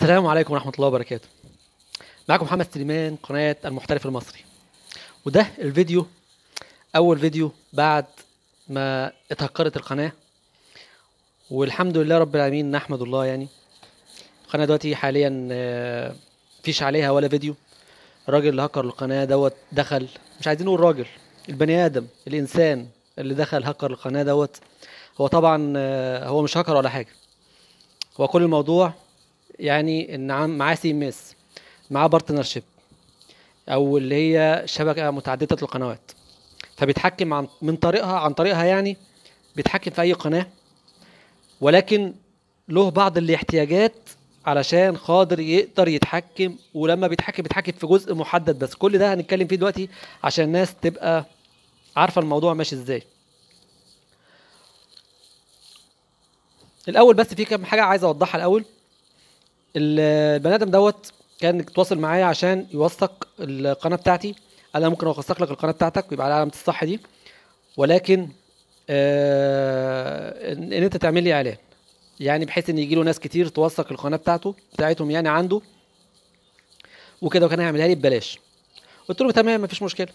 السلام عليكم ورحمة الله وبركاته معكم محمد سليمان قناة المحترف المصري وده الفيديو أول فيديو بعد ما اتهكرت القناة والحمد لله رب العالمين نحمد الله يعني القناة دلوقتي حاليا آه، مفيش عليها ولا فيديو الراجل اللي هكر القناة دوت دخل مش عايزين نقول راجل البني آدم الإنسان اللي دخل هكر القناة دوت هو طبعا آه، هو مش هكر ولا حاجة هو كل الموضوع يعني ان عم معاه سي ام اس معاه بارتنرشيب او اللي هي شبكه متعدده القنوات فبيتحكم عن من طريقها عن طريقها يعني بيتحكم في اي قناه ولكن له بعض الاحتياجات علشان خاطر يقدر يتحكم ولما بيتحكم بيتحكم في جزء محدد بس كل ده هنتكلم فيه دلوقتي عشان الناس تبقى عارفه الموضوع ماشي ازاي الاول بس في كام حاجه عايز اوضحها الاول البني ادم دوت كان اتواصل معايا عشان يوثق القناه بتاعتي قال انا ممكن اوثق لك القناه بتاعتك ويبقى عليها علامه الصح دي ولكن آه ان إن انت تعمل لي اعلان يعني بحيث ان يجي له ناس كتير توثق القناه بتاعته بتاعتهم يعني عنده وكده وكان هيعملها لي ببلاش قلت له تمام مفيش مشكله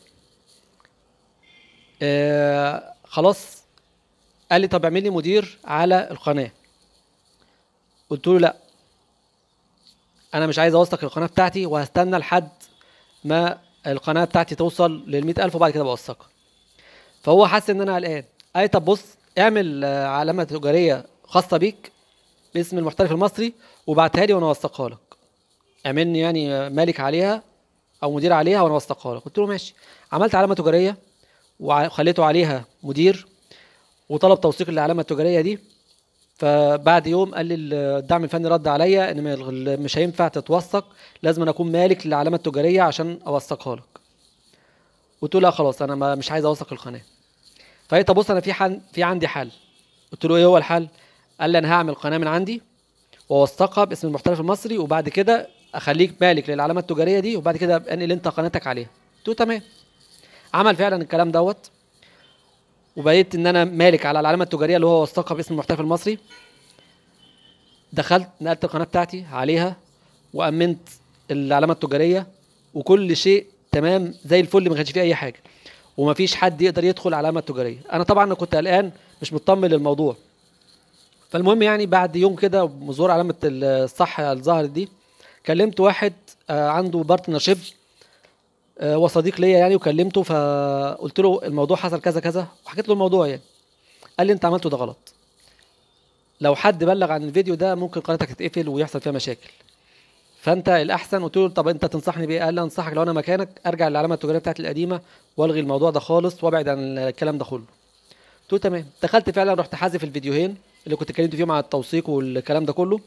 آه خلاص قال لي طب اعمل لي مدير على القناه قلت له لا انا مش عايز اوثق القناه بتاعتي وهستنى لحد ما القناه بتاعتي توصل لل ألف وبعد كده بوثقها فهو حس ان انا قلقان اي طب بص اعمل آه، علامه تجاريه خاصه بيك باسم المحترف المصري وبعتها لي وانا اوثقها لك اعملني يعني آه، مالك عليها او مدير عليها وانا اوثقها لك قلت له ماشي عملت علامه تجاريه وخليته عليها مدير وطلب توثيق العلامه التجاريه دي فبعد يوم قال لي الدعم الفني رد عليا ان ما- مش هينفع تتوثق لازم أنا اكون مالك للعلامه التجاريه عشان اوثقها لك قلت له لا خلاص انا ما مش عايز اوثق القناه فقال طب بص انا في حل في عندي حل قلت له ايه هو الحل قال لي انا هعمل قناه من عندي واوثقها باسم المحترف المصري وبعد كده اخليك مالك للعلامه التجاريه دي وبعد كده أبقى انقل انت قناتك عليها قلت له تمام عمل فعلا الكلام دوت وبقيت ان انا مالك على العلامه التجاريه اللي هو وثقها باسم المحترف المصري دخلت نقلت القناه بتاعتي عليها وامنت العلامه التجاريه وكل شيء تمام زي الفل ما كانش فيه اي حاجه ومفيش حد يقدر يدخل على العلامه التجاريه انا طبعا أنا كنت قلقان مش مطمن للموضوع فالمهم يعني بعد يوم كده بظهور علامه الصح الظهرت دي كلمت واحد آه، عنده بارتنرشيب آه، هو صديق ليا يعني وكلمته فقلت له الموضوع حصل كذا كذا وحكيت له الموضوع يعني قال لي انت عملته ده غلط لو حد بلغ عن الفيديو ده ممكن قناتك تتقفل ويحصل فيها مشاكل فانت الاحسن قلت له طب انت تنصحني بايه قال لي انصحك لو انا مكانك ارجع للعلامه التجاريه بتاعتي القديمه والغي الموضوع ده خالص وابعد عن الكلام ده كله قلت له تمام دخلت فعلا رحت حذف الفيديوهين اللي كنت اتكلمت فيهم عن التوثيق والكلام ده كله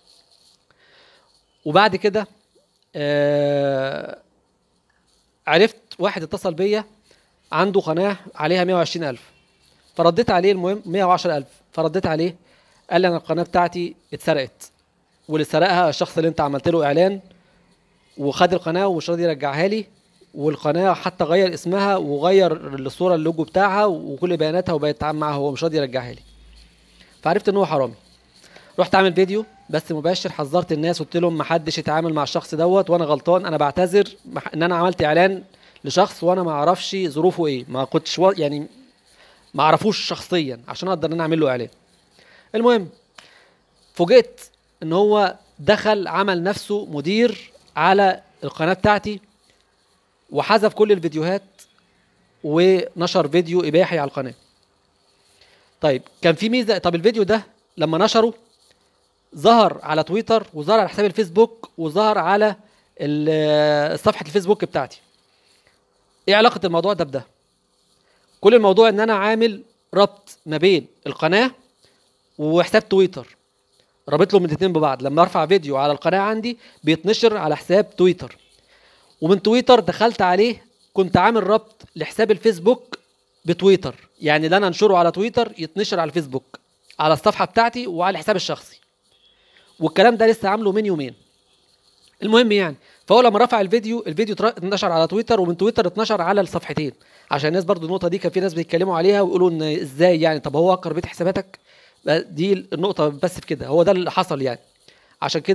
وبعد كده آه عرفت واحد اتصل بيا عنده قناه عليها 120000 فرديت عليه المهم 110000 فرديت عليه قال لي انا القناه بتاعتي اتسرقت واللي سرقها الشخص اللي انت عملت له اعلان وخد القناه ومش راضي يرجعها لي والقناه حتى غير اسمها وغير الصوره اللوجو بتاعها وكل بياناتها وبقت يتعامل معاها هو مش راضي يرجعها لي فعرفت ان هو حرامي رحت اعمل فيديو بس مباشر حذرت الناس قلت لهم ما حدش يتعامل مع الشخص دوت وانا غلطان انا بعتذر مح- ان انا عملت اعلان لشخص وانا ما اعرفش ظروفه ايه ما كنتش وا- يعني ما اعرفوش شخصيا عشان اقدر ان انا اعمل له اعلان المهم فوجئت ان هو دخل عمل نفسه مدير على القناه بتاعتي وحذف كل الفيديوهات ونشر فيديو اباحي على القناه طيب كان في ميزه طب الفيديو ده لما نشره ظهر على تويتر وظهر على حساب الفيسبوك وظهر على ال- صفحه الفيسبوك بتاعتي ايه علاقه الموضوع ده بده كل الموضوع ان انا عامل ربط ما بين القناه وحساب تويتر رابط له من الاثنين ببعض لما ارفع فيديو على القناه عندي بيتنشر على حساب تويتر ومن تويتر دخلت عليه كنت عامل ربط لحساب الفيسبوك بتويتر يعني اللي انا انشره على تويتر يتنشر على الفيسبوك على الصفحه بتاعتي وعلى الحساب الشخصي والكلام ده لسه عامله من يومين المهم يعني فهو لما رفع الفيديو الفيديو اتر- اتنشر على تويتر ومن تويتر اتنشر على الصفحتين عشان الناس برضو النقطه دي كان في ناس بيتكلموا عليها ويقولوا ان ازاي يعني طب هو هكر بيت حساباتك دي النقطه بس في كده هو ده اللي حصل يعني عشان كده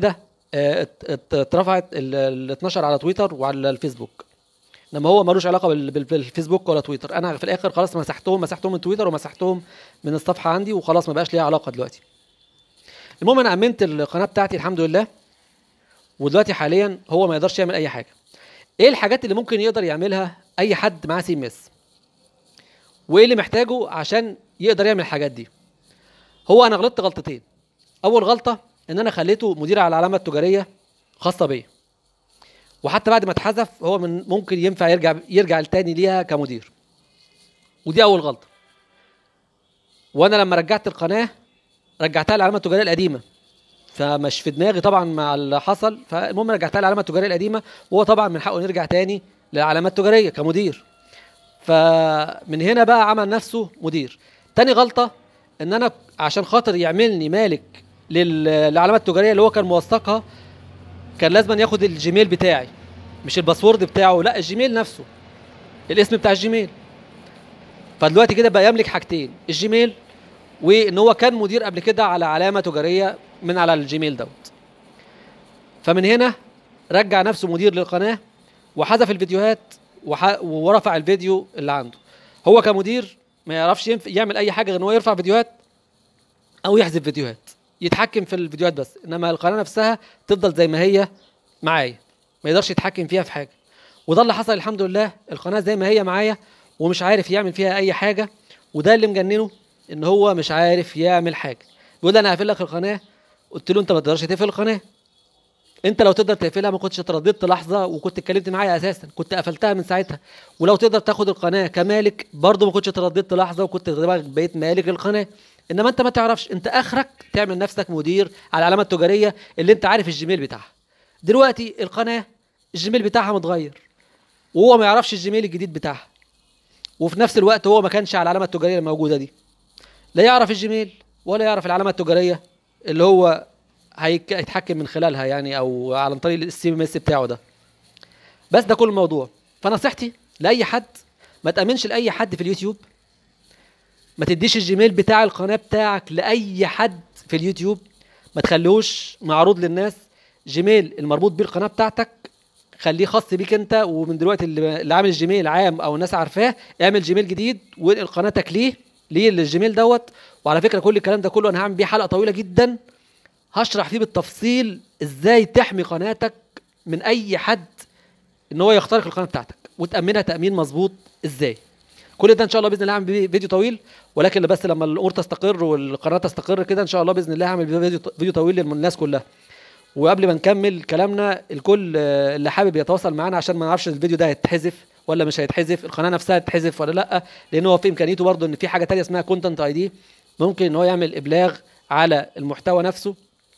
آه، ات- ات- اترفعت ال- ال 12 على تويتر وعلى الفيسبوك انما هو ملوش علاقه بال- بال- بالفيسبوك ولا تويتر انا في الاخر خلاص مسحتهم مسحتهم من تويتر ومسحتهم من الصفحه عندي وخلاص ما بقاش ليها علاقه دلوقتي المهم انا امنت القناه بتاعتي الحمد لله ودلوقتي حاليا هو ما يقدرش يعمل اي حاجه ايه الحاجات اللي ممكن يقدر يعملها اي حد معاه سي ام اس وايه اللي محتاجه عشان يقدر يعمل الحاجات دي هو انا غلطت غلطتين اول غلطه ان انا خليته مدير على العلامه التجاريه خاصه بيا وحتى بعد ما اتحذف هو من ممكن ينفع يرجع يرجع تاني ليها كمدير ودي اول غلطه وانا لما رجعت القناه رجعتها للعلامه التجاريه القديمه فمش في دماغي طبعا مع اللي حصل فالمهم رجعتها للعلامه التجاريه القديمه وهو طبعا من حقه يرجع تاني للعلامات التجاريه كمدير فمن هنا بقى عمل نفسه مدير تاني غلطه ان انا عشان خاطر يعملني مالك لل- للعلامات التجاريه اللي هو كان موثقها كان لازم ياخد الجيميل بتاعي مش الباسورد بتاعه لا الجيميل نفسه الاسم بتاع الجيميل فدلوقتي كده بقى يملك حاجتين الجيميل وان هو كان مدير قبل كده على علامه تجاريه من على الجيميل دوت فمن هنا رجع نفسه مدير للقناه وحذف الفيديوهات وح... ورفع الفيديو اللي عنده هو كمدير ما يعرفش ينف... يعمل اي حاجه غير ان هو يرفع فيديوهات او يحذف فيديوهات يتحكم في الفيديوهات بس انما القناه نفسها تفضل زي ما هي معايا ما يقدرش يتحكم فيها في حاجه وده اللي حصل الحمد لله القناه زي ما هي معايا ومش عارف يعمل فيها اي حاجه وده اللي مجننه ان هو مش عارف يعمل حاجه بيقول لي انا هقفل لك القناه قلت له انت ما تقدرش تقفل القناه انت لو تقدر تقفلها ما كنتش اترددت لحظه وكنت اتكلمت معايا اساسا كنت قفلتها من ساعتها ولو تقدر تاخد القناه كمالك برضه ما كنتش اترددت لحظه وكنت بقيت مالك للقناه انما انت ما تعرفش انت اخرك تعمل نفسك مدير على العلامه التجاريه اللي انت عارف الجيميل بتاعها دلوقتي القناه الجيميل بتاعها متغير وهو ما يعرفش الجيميل الجديد بتاعها وفي نفس الوقت هو ما كانش على العلامه التجاريه الموجوده دي لا يعرف الجيميل ولا يعرف العلامه التجاريه اللي هو هيك- هيتحكم من خلالها يعني او عن طريق السي ام اس بتاعه ده بس ده كل الموضوع فنصيحتي لاي حد ما تامنش لاي حد في اليوتيوب ما تديش الجيميل بتاع القناه بتاعك لاي حد في اليوتيوب ما تخليهوش معروض للناس جيميل المربوط بالقناه بتاعتك خليه خاص بيك انت ومن دلوقتي اللي اللي عامل جيميل عام او الناس عارفاه اعمل جيميل جديد وانقل قناتك ليه ليه للجيميل دوت وعلى فكره كل الكلام ده كله انا هعمل بيه حلقه طويله جدا هشرح فيه بالتفصيل ازاي تحمي قناتك من اي حد ان هو يخترق القناه بتاعتك وتامنها تامين مظبوط ازاي كل ده ان شاء الله باذن الله هعمل بيه فيديو طويل ولكن بس لما الامور تستقر والقناه تستقر كده ان شاء الله باذن الله هعمل بيه فيديو فيديو طويل للناس كلها وقبل ما نكمل كلامنا الكل آه، اللي حابب يتواصل معانا عشان ما نعرفش الفيديو ده هيتحذف ولا مش هيتحذف القناه نفسها هتتحذف ولا لا لان هو في امكانيته برضه ان في حاجه تانية اسمها كونتنت اي دي ممكن ان هو يعمل ابلاغ على المحتوى نفسه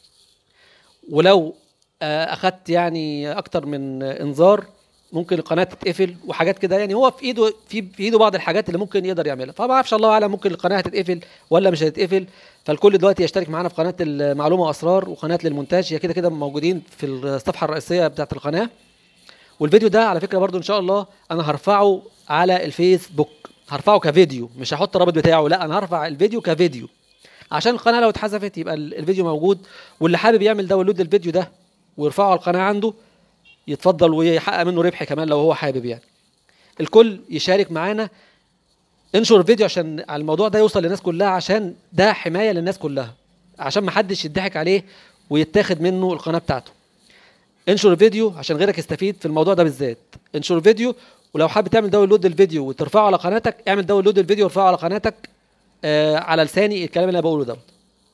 ولو آه، اخدت يعني اكتر من آه، انذار ممكن القناه تتقفل وحاجات كده يعني هو في ايده في في ايده بعض الحاجات اللي ممكن يقدر يعملها فما اعرفش الله اعلم ممكن القناه هتتقفل ولا مش هتتقفل فالكل دلوقتي يشترك معانا في قناه المعلومه واسرار وقناه للمونتاج هي كده كده موجودين في الصفحه الرئيسيه بتاعت القناه والفيديو ده على فكره برضو ان شاء الله انا هرفعه على الفيسبوك هرفعه كفيديو مش هحط الرابط بتاعه لا انا هرفع الفيديو كفيديو عشان القناه لو اتحذفت يبقى ال- الفيديو موجود واللي حابب يعمل داونلود للفيديو ده ويرفعه على القناه عنده يتفضل ويحقق منه ربح كمان لو هو حابب يعني الكل يشارك معانا انشر الفيديو عشان على الموضوع ده يوصل للناس كلها عشان ده حمايه للناس كلها عشان ما حدش يضحك عليه ويتاخد منه القناه بتاعته انشر الفيديو عشان غيرك يستفيد في الموضوع ده بالذات انشر الفيديو ولو حابب تعمل داونلود للفيديو وترفعه على قناتك اعمل داونلود للفيديو وارفعه على قناتك آه على لساني الكلام اللي انا بقوله دوت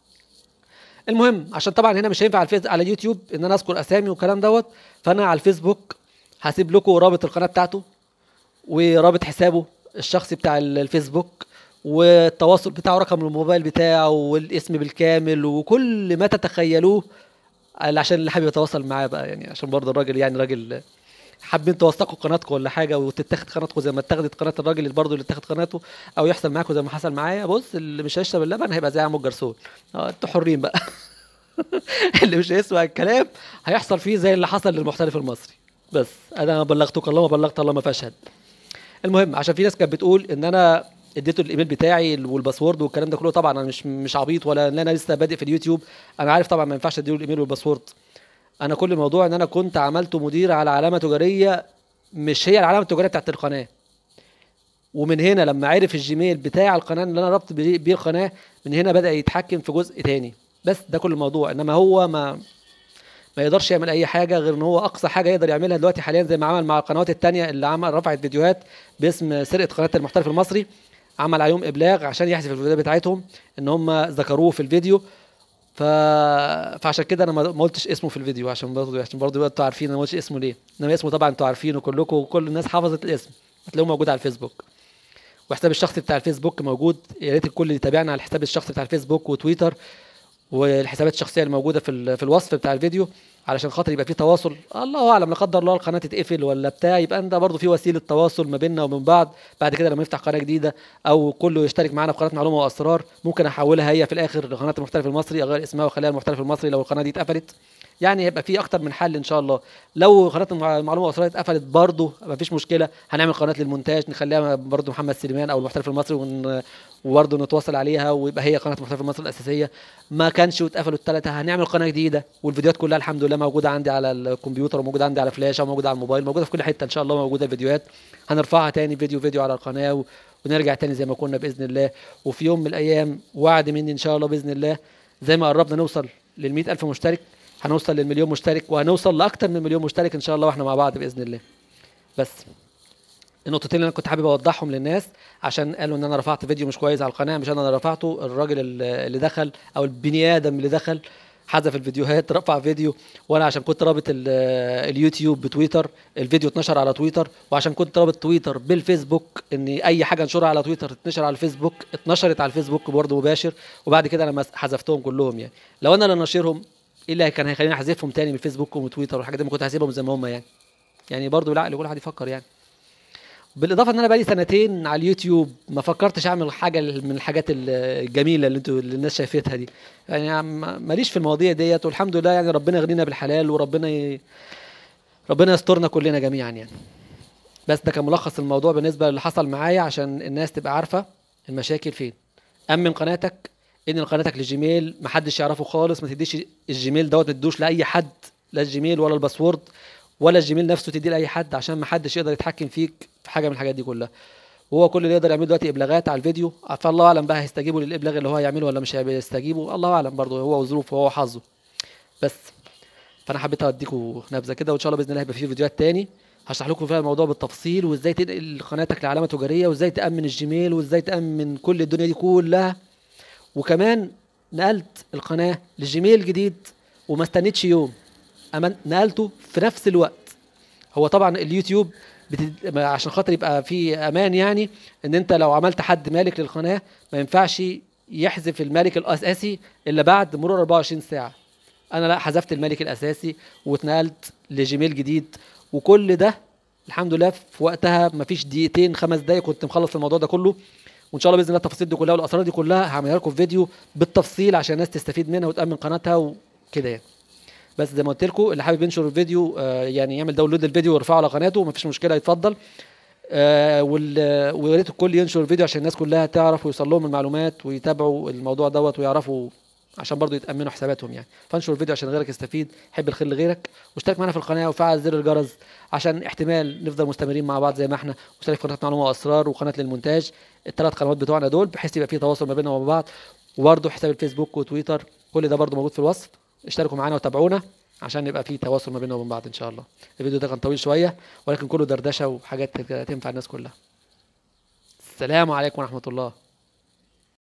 المهم عشان طبعا هنا مش هينفع على الفيس على اليوتيوب ان انا اذكر اسامي والكلام دوت فانا على الفيسبوك هسيب لكم رابط القناه بتاعته ورابط حسابه الشخصي بتاع ال- الفيسبوك والتواصل بتاعه رقم الموبايل بتاعه والاسم بالكامل وكل ما تتخيلوه عشان اللي حابب يتواصل معاه بقى يعني عشان برضه الراجل يعني راجل حابين توثقوا قناتكم ولا حاجه وتتاخد قناتكم زي ما اتخذت قناه الراجل اللي برضه اللي اتخذ قناته او يحصل معاكم زي ما حصل معايا بص اللي مش هيشرب اللبن هيبقى زي عمو الجرسون اه انتوا حرين بقى اللي مش هيسمع الكلام هيحصل فيه زي اللي حصل للمحترف المصري بس انا بلغتك الله ما بلغت الله ما فاشهد المهم عشان في ناس كانت بتقول ان انا اديته الايميل بتاعي والباسورد والكلام ده كله طبعا انا مش مش عبيط ولا ان انا لسه بادئ في اليوتيوب انا عارف طبعا ما ينفعش اديله الايميل والباسورد انا كل الموضوع ان انا كنت عملته مدير على علامه تجاريه مش هي العلامه التجاريه بتاعت القناه ومن هنا لما عرف الجيميل بتاع القناه اللي انا ربط بيه بيه القناه من هنا بدا يتحكم في جزء تاني بس ده كل الموضوع انما هو ما ما يقدرش يعمل اي حاجه غير ان هو اقصى حاجه يقدر يعملها دلوقتي حاليا زي ما عمل مع القنوات التانية اللي عمل رفعت فيديوهات باسم سرقه قناه المحترف المصري عمل عليهم ابلاغ عشان يحذف الفيديوهات بتاعتهم ان هم ذكروه في الفيديو ف... فعشان كده انا ما ما قلتش اسمه في الفيديو عشان برضه عشان برضه يبقى انتوا عارفين انا ما قلتش اسمه ليه انما اسمه طبعا انتوا عارفينه كلكم وكل الناس حفظت الاسم هتلاقوه موجود على الفيسبوك وحساب الشخصي بتاع الفيسبوك موجود يا ريت الكل يتابعنا على الحساب الشخصي بتاع الفيسبوك وتويتر والحسابات الشخصيه الموجوده في ال- في الوصف بتاع الفيديو علشان خاطر يبقى في تواصل الله اعلم لا قدر الله القناه تتقفل ولا بتاع يبقى انت برضه في وسيله تواصل ما بيننا وبين بعض بعد كده لما نفتح قناه جديده او كله يشترك معانا في قناه معلومه واسرار ممكن احولها هي في الاخر لقناه المحترف المصري اغير اسمها واخليها المحترف المصري لو القناه دي اتقفلت يعني هيبقى في اكتر من حل ان شاء الله لو قناه المع- المعلومه والاسرار اتقفلت برضه مفيش مشكله هنعمل قناه للمونتاج نخليها برضه محمد سليمان او المحترف المصري ون... وبرضه نتواصل عليها ويبقى هي قناه المحترف المصري الاساسيه ما كانش واتقفلوا الثلاثه هنعمل قناه جديده والفيديوهات كلها الحمد لله موجوده عندي على الكمبيوتر وموجوده عندي على فلاشه وموجوده على الموبايل موجوده في كل حته ان شاء الله موجوده الفيديوهات هنرفعها تاني فيديو فيديو على القناه و... ونرجع تاني زي ما كنا باذن الله وفي يوم من الايام وعد مني ان شاء الله باذن الله زي ما قربنا نوصل لل ألف مشترك هنوصل للمليون مشترك وهنوصل لاكتر من مليون مشترك ان شاء الله واحنا مع بعض باذن الله بس النقطتين اللي انا كنت حابب اوضحهم للناس عشان قالوا ان انا رفعت فيديو مش كويس على القناه مش انا اللي رفعته الراجل اللي اللي دخل او البني ادم اللي دخل حذف الفيديوهات رفع فيديو وانا عشان كنت رابط ال- اليوتيوب بتويتر الفيديو اتنشر على تويتر وعشان كنت رابط تويتر بالفيسبوك ان اي حاجه انشرها على تويتر تتنشر على الفيسبوك اتنشرت على الفيسبوك برضه مباشر وبعد كده انا مس- حذفتهم كلهم يعني لو انا اللي ناشرهم ايه اللي كان هيخليني احذفهم تاني من الفيسبوك وتويتر والحاجات دي ما كنت هسيبهم زي ما هم يعني يعني برضه بالعقل كل واحد يفكر يعني بالاضافه ان انا بقالي سنتين على اليوتيوب ما فكرتش اعمل حاجه من الحاجات ال- الجميله اللي انتوا اللي الناس شايفتها دي يعني ما- ماليش في المواضيع ديت والحمد لله يعني ربنا يغنينا بالحلال وربنا ي... ربنا يسترنا كلنا جميعا يعني بس ده كان ملخص الموضوع بالنسبه للي حصل معايا عشان الناس تبقى عارفه المشاكل فين امن قناتك ان قناتك للجيميل محدش يعرفه خالص ما تديش الجيميل دوت ما تدوش لاي حد لا الجيميل ولا الباسورد ولا الجيميل نفسه تديه لاي حد عشان ما حدش يقدر يتحكم فيك في حاجه من الحاجات دي كلها وهو كل اللي يقدر يعمله دلوقتي ابلاغات على الفيديو فالله اعلم بقى هيستجيبوا للابلاغ اللي هو هيعمله ولا مش هيستجيبوا الله اعلم برضه هو وظروفه وهو حظه بس فانا حبيت اوديكم نبذه كده وان شاء الله باذن الله هيبقى في فيديوهات تاني هشرح لكم فيها الموضوع بالتفصيل وازاي تنقل قناتك لعلامه تجاريه وازاي تامن الجيميل وازاي تامن كل الدنيا دي كلها وكمان نقلت القناه لجيميل جديد وما استنيتش يوم أمن نقلته في نفس الوقت هو طبعا اليوتيوب بتد... عشان خاطر يبقى في امان يعني ان انت لو عملت حد مالك للقناه ما ينفعش يحذف المالك الاساسي الا بعد مرور 24 ساعه انا لا حذفت المالك الاساسي واتنقلت لجيميل جديد وكل ده الحمد لله في وقتها ما فيش دقيقتين خمس دقايق كنت مخلص الموضوع ده كله وان شاء الله باذن الله التفاصيل دي كلها والاسرار دي كلها هعملها لكم في فيديو بالتفصيل عشان الناس تستفيد منها وتامن قناتها وكده يعني بس زي ما قلت لكم اللي حابب ينشر الفيديو آه يعني يعمل داونلود للفيديو ويرفعه على قناته مفيش مشكله يتفضل آه وال- ويا ريت الكل ينشر الفيديو عشان الناس كلها تعرف ويوصل لهم المعلومات ويتابعوا الموضوع دوت ويعرفوا عشان برضو يتامنوا حساباتهم يعني فانشر الفيديو عشان غيرك يستفيد حب الخير لغيرك واشترك معنا في القناه وفعل زر الجرس عشان احتمال نفضل مستمرين مع بعض زي ما احنا واشترك في قناه معلومه واسرار وقناه للمونتاج الثلاث قنوات بتوعنا دول بحيث يبقى في تواصل ما بيننا وما بعض وبرضه حساب الفيسبوك وتويتر كل ده برضه موجود في الوصف اشتركوا معانا وتابعونا عشان يبقى في تواصل ما بيننا وبين بعض ان شاء الله الفيديو ده كان طويل شويه ولكن كله دردشه وحاجات تنفع الناس كلها السلام عليكم ورحمه الله